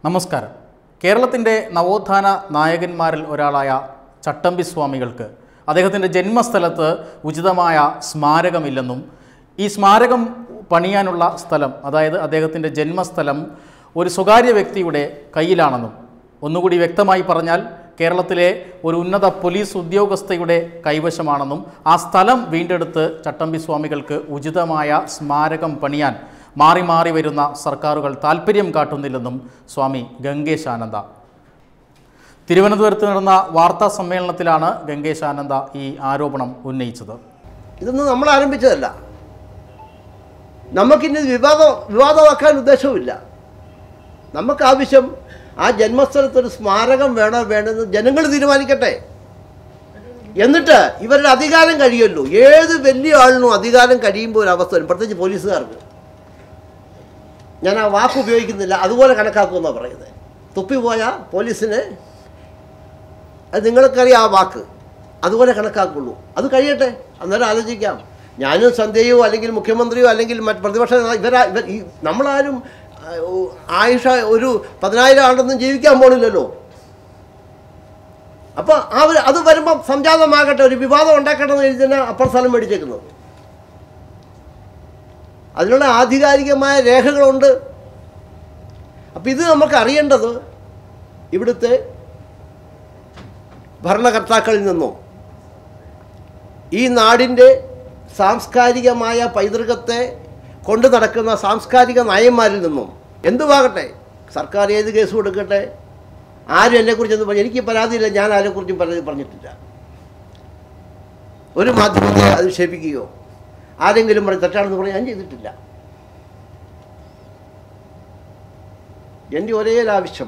നമസ്കാരം കേരളത്തിൻ്റെ നവോത്ഥാന നായകന്മാരിൽ ഒരാളായ ചട്ടമ്പി സ്വാമികൾക്ക് അദ്ദേഹത്തിൻ്റെ ജന്മസ്ഥലത്ത് ഉചിതമായ സ്മാരകമില്ലെന്നും ഈ സ്മാരകം പണിയാനുള്ള സ്ഥലം അതായത് അദ്ദേഹത്തിൻ്റെ ജന്മസ്ഥലം ഒരു സ്വകാര്യ വ്യക്തിയുടെ കയ്യിലാണെന്നും ഒന്നുകൂടി വ്യക്തമായി പറഞ്ഞാൽ കേരളത്തിലെ ഒരു ഉന്നത പോലീസ് ഉദ്യോഗസ്ഥയുടെ കൈവശമാണെന്നും ആ സ്ഥലം വീണ്ടെടുത്ത് ചട്ടമ്പി സ്വാമികൾക്ക് ഉചിതമായ സ്മാരകം പണിയാൻ മാറി മാറി വരുന്ന സർക്കാരുകൾ താൽപ്പര്യം കാട്ടുന്നില്ലെന്നും സ്വാമി ഗംഗേശാനന്ദ തിരുവനന്തപുരത്ത് നടന്ന വാർത്താ സമ്മേളനത്തിലാണ് ഗംഗേശാനന്ദ ഈ ആരോപണം ഉന്നയിച്ചത് ഇതൊന്നും നമ്മൾ ആരംഭിച്ചതല്ല നമുക്കിനി വിവാദം വിവാദമാക്കാൻ ഉദ്ദേശവുമില്ല നമുക്ക് ആവശ്യം ആ ജന്മസ്ഥലത്തൊരു സ്മാരകം വേണോ വേണമെന്ന് ജനങ്ങൾ തീരുമാനിക്കട്ടെ എന്നിട്ട് ഇവരുടെ അധികാരം കഴിയുമല്ലോ ഏത് വലിയ ആളിനും അധികാരം കഴിയുമ്പോൾ ഒരു അവസ്ഥ വരും പ്രത്യേകിച്ച് പോലീസുകാർക്ക് ഞാൻ ആ വാക്ക് ഉപയോഗിക്കുന്നില്ല അതുപോലെ കണക്കാക്കുമെന്നാണ് പറയുന്നത് തുപ്പിപ്പോയ പോലീസിന് അത് നിങ്ങൾക്കറിയാം ആ വാക്ക് അതുപോലെ കണക്കാക്കുള്ളൂ അത് കഴിയട്ടെ അന്നേരം ആലോചിക്കാം ഞാനും സന്ധ്യയോ അല്ലെങ്കിൽ മുഖ്യമന്ത്രിയോ അല്ലെങ്കിൽ മറ്റ് പ്രതിപക്ഷ നേതാ- ഇവരാ ഇവർ ഈ നമ്മളാരും ആ, ഓ- ആയുഷ ഒരു പതിനായിരം ആണ്ടൊന്നും ജീവിക്കാൻ പോണില്ലല്ലോ അപ്പോൾ അവർ അത് വരുമ്പം സംജാതമാകട്ടെ ഒരു വിവാദം ഉണ്ടാക്കട്ടെ എന്ന് എഴുതി തന്നെ അപ്പുറം സ്ഥലം മേടിച്ചേക്കുന്നത് അതിനുള്ള ആധികാരികമായ രേഖകളുണ്ട് അപ്പം ഇത് നമുക്ക് അറിയേണ്ടത് ഇവിടുത്തെ ഭരണകർത്താക്കളിൽ നിന്നും ഈ നാടിൻ്റെ സാംസ്കാരികമായ പൈതൃകത്തെ കൊണ്ടു നടക്കുന്ന സാംസ്കാരിക നയന്മാരിൽ നിന്നും എന്തുവാകട്ടെ സർക്കാർ ഏത് കേസ് കൊടുക്കട്ടെ ആരും എന്നെക്കുറിച്ച് എന്ത് പറഞ്ഞു എനിക്ക് പരാതിയില്ല ഞാൻ ആരെക്കുറിച്ചും പരാതി പറഞ്ഞിട്ടില്ല ഒരു മാധ്യമത്തെ അധിക്ഷേപിക്കുകയോ ആരെങ്കിലും പറഞ്ഞ് തെറ്റാണെന്ന് പറഞ്ഞ് ഞാൻ ചെയ്തിട്ടില്ല എൻ്റെ ഒരേ ഒരു ആവശ്യം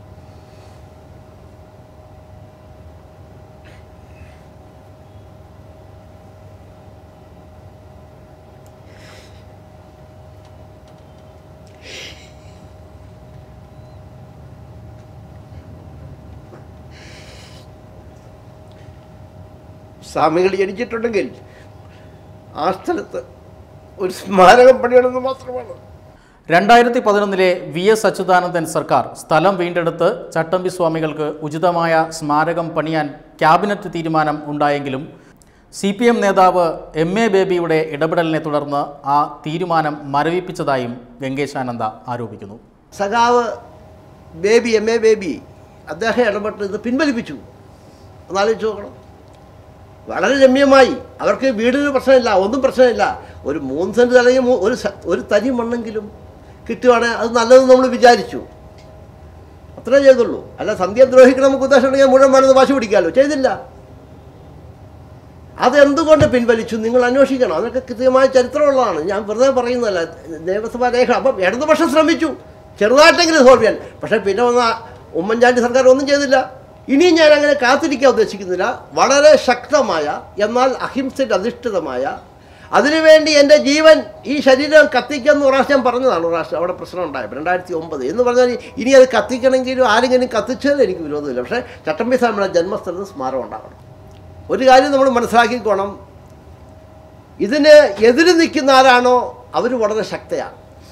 സ്വാമികൾ ജനിച്ചിട്ടുണ്ടെങ്കിൽ ആ സ്ഥലത്ത് ഒരു സ്മാരകം പണിയണമെന്ന് മാത്രമാണ് രണ്ടായിരത്തി പതിനൊന്നിലെ വി എസ് അച്യുതാനന്ദൻ സർക്കാർ സ്ഥലം വീണ്ടെടുത്ത് ചട്ടമ്പി സ്വാമികൾക്ക് ഉചിതമായ സ്മാരകം പണിയാൻ ക്യാബിനറ്റ് തീരുമാനം ഉണ്ടായെങ്കിലും സി പി എം നേതാവ് എം എ ബേബിയുടെ ഇടപെടലിനെ തുടർന്ന് ആ തീരുമാനം മരവിപ്പിച്ചതായും ഗംഗേശാനന്ദ ആരോപിക്കുന്നു സഖാവ് ബേബി എം എ ബേബി അദ്ദേഹം ഇടപെട്ട് ഇത് പിൻവലിപ്പിച്ചു ഒന്നാലോചിച്ച് നോക്കണം വളരെ രമ്യമായി അവർക്ക് വീടിന് പ്രശ്നമില്ല ഒന്നും പ്രശ്നമില്ല ഒരു മൂന്ന് സെൻറ്റ് അല്ലെങ്കിൽ മൂ- ഒരു സ- ഒരു തരി മണ്ണെങ്കിലും കിട്ടുവാണെങ്കിൽ അത് നല്ലതെന്ന് നമ്മൾ വിചാരിച്ചു അത്രേ ചെയ്തുള്ളൂ അല്ല സന്ധ്യ ദ്രോഹിക്കണം നമുക്ക് ഉദ്ദേശം ഉണ്ടെങ്കിൽ മുഴുവൻ വേണമെന്ന് വാശി പിടിക്കാമല്ലോ ചെയ്തില്ല അതെന്തുകൊണ്ട് പിൻവലിച്ചു നിങ്ങൾ അന്വേഷിക്കണം അതൊക്കെ കൃത്യമായ ചരിത്രമുള്ളതാണ് ഞാൻ വെറുതെ പറയുന്നതല്ല നിയമസഭാ രേഖ അപ്പം ഇടതുപക്ഷം ശ്രമിച്ചു ചെറുതായിട്ടെങ്കിലും സോൾവ് ചെയ്യാൻ പക്ഷേ പിന്നെ വന്ന ഉമ്മൻചാണ്ടി സർക്കാർ ഒന്നും ചെയ്തില്ല ഇനിയും ഞാൻ അങ്ങനെ കാത്തിരിക്കാൻ ഉദ്ദേശിക്കുന്നില്ല വളരെ ശക്തമായ എന്നാൽ അഹിംസയിൽ അധിഷ്ഠിതമായ അതിനുവേണ്ടി എൻ്റെ ജീവൻ ഈ ശരീരം കത്തിക്കുമെന്ന് ഒരു പ്രാവശ്യം ഞാൻ പറഞ്ഞതാണ് ഒരു പ്രാവശ്യം അവിടെ പ്രശ്നം ഉണ്ടായപ്പോൾ രണ്ടായിരത്തി ഒമ്പത് എന്ന് പറഞ്ഞാൽ ഇനി അത് കത്തിക്കണമെങ്കിലും ആരെങ്കിലും കത്തിച്ചതിൽ എനിക്ക് വിരോധമില്ല പക്ഷേ ചട്ടമ്പി സ്വാമിയുടെ ജന്മസ്ഥലത്ത് സ്മാരകം ഉണ്ടാകണം ഒരു കാര്യം നമ്മൾ മനസ്സിലാക്കിക്കോണം ഇതിന് എതിര് നിൽക്കുന്ന ആരാണോ അവർ വളരെ ശക്തയാണ്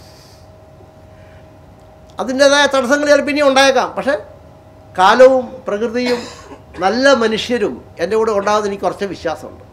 അതിൻ്റെതായ തടസ്സങ്ങൾ ചിലപ്പോൾ ഇനി ഉണ്ടായേക്കാം പക്ഷേ കാലവും പ്രകൃതിയും നല്ല മനുഷ്യരും എൻ്റെ കൂടെ ഉണ്ടാകുമെന്ന് എനിക്ക് കുറച്ച് വിശ്വാസമുണ്ട്